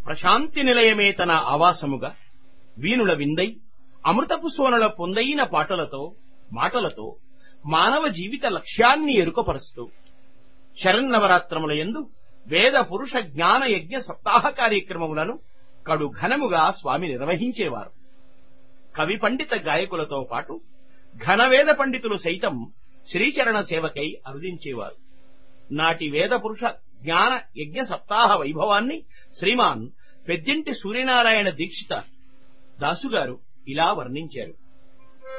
ప్రశాంతి నిలయమే తన ఆవాసముగా వీణుల విందై అమృతపు సోనల పొందైన పాటలతో మాటలతో మానవ జీవిత లక్ష్యాన్ని ఎరుకపరుస్తూ శరన్నవరాత్రముల యందు వేద పురుష జ్ఞాన యజ్ఞ సప్తాహ కార్యక్రమములను కడు ఘనముగా స్వామి నిర్వహించేవారు కవి పండిత గాయకులతో పాటు ఘనవేద పండితులు సైతం శ్రీచరణ సేవకై అరుదించేవారు నాటి వేద పురుష జ్ఞాన యజ్ఞ సప్తాహ వైభవాన్ని శ్రీమాన్ పెద్దింటి సూర్యనారాయణ దీక్షిత దాసుగారు ఇలా వర్ణించారు